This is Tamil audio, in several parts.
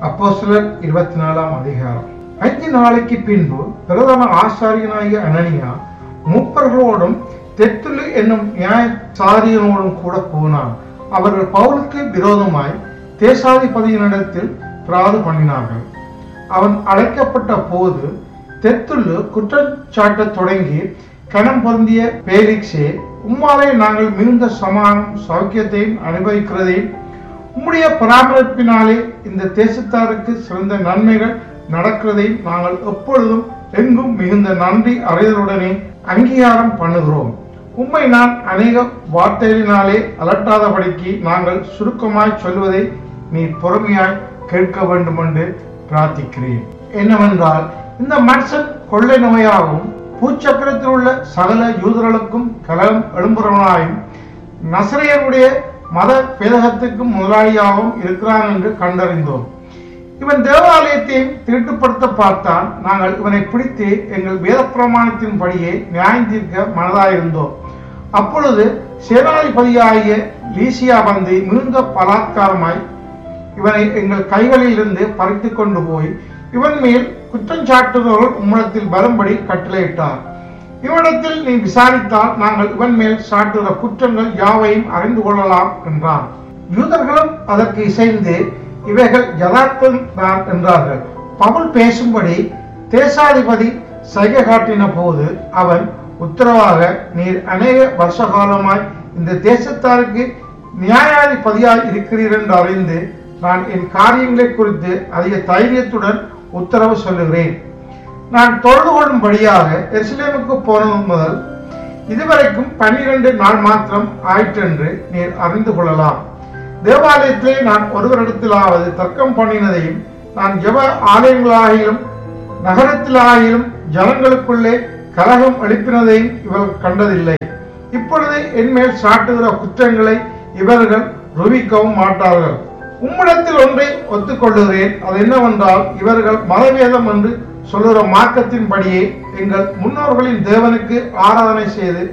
அப்போஸ்தலர் இருபத்தி நாலாம் அதிகாரம் அஞ்சு நாளைக்கு பின்பு பிரதம ஆசாரியனாகிய அனனியா மூப்பர்களோடும் தெத்துலு என்னும் நியாய சாரியனோடும் கூட போனான் அவர்கள் பவுலுக்கு விரோதமாய் தேசாதிபதியினிடத்தில் பிராது பண்ணினார்கள் அவன் அழைக்கப்பட்ட போது தெத்துள்ளு குற்றச்சாட்டத் தொடங்கி கணம் பொருந்திய பேலிக்ஸே உம்மாலே நாங்கள் மிகுந்த சமானம் சௌக்கியத்தையும் அனுபவிக்கிறதையும் உம்முடைய பராமரிப்பினாலே இந்த தேசத்தாருக்கு சிறந்த நன்மைகள் நடக்கிறதையும் நாங்கள் எப்பொழுதும் எங்கும் மிகுந்த நன்றி அறிதலுடனே அங்கீகாரம் பண்ணுகிறோம் உம்மை நான் அநேக வார்த்தைகளினாலே அலட்டாதபடிக்கு நாங்கள் சுருக்கமாய் சொல்வதை நீ பொறுமையாய் கேட்க வேண்டும் என்று பிரார்த்திக்கிறேன் என்னவென்றால் இந்த மனுஷன் கொள்ளை நோயாகவும் பூச்சக்கரத்தில் உள்ள சகல யூதர்களுக்கும் கலகம் எழும்புறவனாயும் நசரையருடைய மத பேதகத்துக்கும் முதலாளியாகவும் இருக்கிறான் என்று கண்டறிந்தோம் இவன் தேவாலயத்தையும் தீட்டுப்படுத்த பார்த்தான் நாங்கள் இவனை பிடித்து எங்கள் வேத பிரமாணத்தின்படியே நியாயம் தீர்க்க மனதாயிருந்தோம் அப்பொழுது சேனாதிபதியாகிய லீசியா வந்து மிகுந்த பலாத்காரமாய் இவனை எங்கள் கைகளில் இருந்து பறித்து கொண்டு போய் இவன் மேல் குற்றம் சாட்டுபவர்கள் உம்மிடத்தில் வரும்படி கட்டளையிட்டார் இவனிடத்தில் நீ விசாரித்தால் நாங்கள் இவன் மேல் சாட்டுகிற குற்றங்கள் யாவையும் அறிந்து கொள்ளலாம் என்றான் யூதர்களும் அதற்கு இசைந்து இவைகள் யதார்த்தம் தான் என்றார்கள் பவுல் பேசும்படி தேசாதிபதி சைகை காட்டின போது அவன் உத்தரவாக நீர் அநேக வருஷ காலமாய் இந்த தேசத்தாருக்கு நியாயாதிபதியாய் இருக்கிறீர் என்று அறிந்து நான் என் காரியங்களை குறித்து அதிக தைரியத்துடன் உத்தரவு சொல்லுகிறேன் நான் தொழுது கொள்ளும்படியாக எருசலேமுக்கு போனது முதல் இதுவரைக்கும் பன்னிரண்டு நாள் மாத்திரம் ஆயிற்றென்று நீர் அறிந்து கொள்ளலாம் தேவாலயத்திலே நான் ஒருவரிடத்திலாவது தர்க்கம் பண்ணினதையும் நான் ஜெப ஆலயங்களாகிலும் நகரத்திலாகிலும் ஜனங்களுக்குள்ளே கலகம் எழுப்பினதையும் இவர்கள் கண்டதில்லை இப்பொழுது என்மேல் சாட்டுகிற குற்றங்களை இவர்கள் ருவிக்கவும் மாட்டார்கள் உம்மிடத்தில் ஒன்றை ஒத்துக்கொள்ளுகிறேன் அது என்னவென்றால் இவர்கள் மதவேதம் என்று சொல்லுகிற மார்க்கத்தின்படியே எங்கள் முன்னோர்களின் தேவனுக்கு ஆராதனை செய்து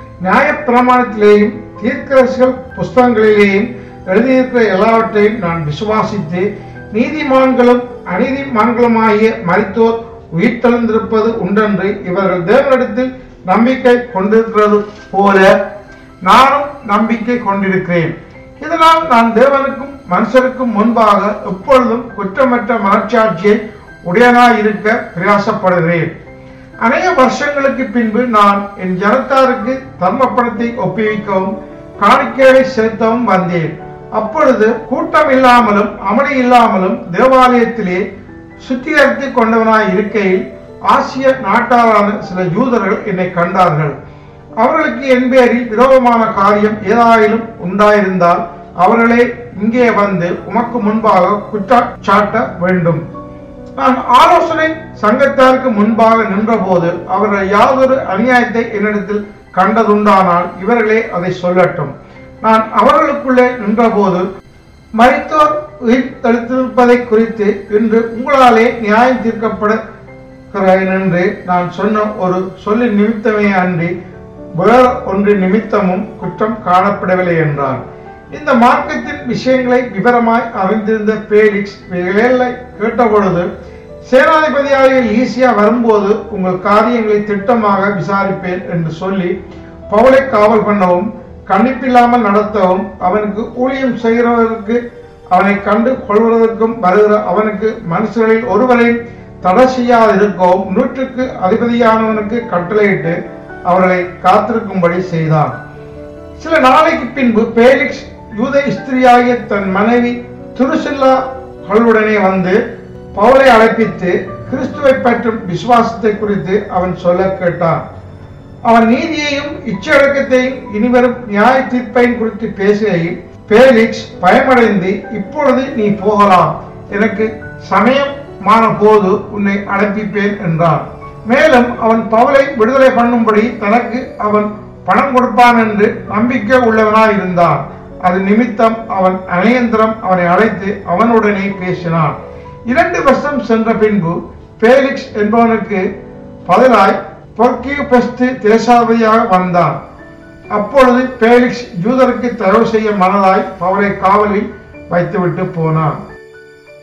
நியாயப்பிரமாணத்திலேயும் தீர்க்கரசிகள் புஸ்தகங்களிலேயும் எழுதியிருக்கிற எல்லாவற்றையும் நான் விசுவாசித்து நீதிமான்களும் அநீதிமான்களுமாகிய மரித்தோர் உயிர்த்தெழுந்திருப்பது உண்டென்று இவர்கள் தேவனிடத்தில் நம்பிக்கை கொண்டிருக்கிறது போல நானும் நம்பிக்கை கொண்டிருக்கிறேன் இதனால் நான் தேவனுக்கும் மனுஷருக்கும் முன்பாக எப்பொழுதும் குற்றமற்ற மனச்சாட்சியை உடையனாயிருக்க பிரயாசப்படுகிறேன் அநேக வருஷங்களுக்கு பின்பு நான் என் ஜனத்தாருக்கு தர்ம பணத்தை ஒப்புவிக்கவும் காணிக்கைகளை செலுத்தவும் வந்தேன் அப்பொழுது கூட்டம் இல்லாமலும் அமளி இல்லாமலும் தேவாலயத்திலே சுத்திகரித்து கொண்டவனாய் இருக்கையில் ஆசிய நாட்டாரான சில யூதர்கள் என்னை கண்டார்கள் அவர்களுக்கு என் பேரில் விரோதமான காரியம் ஏதாயிலும் உண்டாயிருந்தால் அவர்களே இங்கே வந்து உமக்கு முன்பாக குற்றச்சாட்ட வேண்டும் நான் ஆலோசனை சங்கத்தாருக்கு முன்பாக நின்றபோது அவர்கள் யாதொரு அநியாயத்தை என்னிடத்தில் கண்டதுண்டானால் இவர்களே அதை சொல்லட்டும் நான் அவர்களுக்குள்ளே நின்றபோது மரித்தோர் உயிர் தடுத்திருப்பதை குறித்து இன்று உங்களாலே நியாயம் தீர்க்கப்படுகிறேன் என்று நான் சொன்ன ஒரு சொல்லி நிமித்தமே அன்றி வேற ஒன்று நிமித்தமும் குற்றம் காணப்படவில்லை என்றார் இந்த மார்க்கத்தின் விஷயங்களை விவரமாய் அறிந்திருந்த பேலிக்ஸ் இவைகளை கேட்டபொழுது சேனாதிபதியாகிய ஈசியா வரும்போது உங்கள் காரியங்களை திட்டமாக விசாரிப்பேன் என்று சொல்லி பவுலை காவல் பண்ணவும் கண்டிப்பில்லாமல் நடத்தவும் அவனுக்கு ஊழியம் செய்கிறவருக்கு அவனை கண்டு கொள்வதற்கும் வருகிற அவனுக்கு மனுஷர்களில் ஒருவரையும் தடை செய்யாதிருக்கவும் நூற்றுக்கு அதிபதியானவனுக்கு கட்டளையிட்டு அவர்களை காத்திருக்கும்படி செய்தான் சில நாளைக்கு பின்பு பேலிக்ஸ் யூத ஸ்திரியாகிய தன் மனைவி துருசில்லாகளுடனே வந்து பவுலை அழைப்பித்து கிறிஸ்துவை பற்றும் விசுவாசத்தை குறித்து அவன் சொல்ல கேட்டான் அவன் நீதியையும் இச்சடக்கத்தையும் இனிவரும் நியாய தீர்ப்பையும் குறித்து பேசுகையில் பேலிக்ஸ் பயமடைந்து இப்பொழுது நீ போகலாம் எனக்கு சமயமான போது உன்னை அனுப்பிப்பேன் என்றான் மேலும் அவன் பவுலை விடுதலை பண்ணும்படி தனக்கு அவன் பணம் கொடுப்பான் என்று நம்பிக்கை உள்ளவனாய் இருந்தான் அது நிமித்தம் அவன் அநேந்திரம் அவனை அழைத்து அவனுடனே பேசினான் இரண்டு வருஷம் சென்ற பின்பு பேலிக்ஸ் என்பவனுக்கு பதிலாய் பொர்க்கியூ பெஸ்து தேசாதிபதியாக வந்தான் அப்பொழுது பேலிக்ஸ் யூதருக்கு தயவு செய்ய மனதாய் பவுலை காவலில் வைத்துவிட்டு போனான்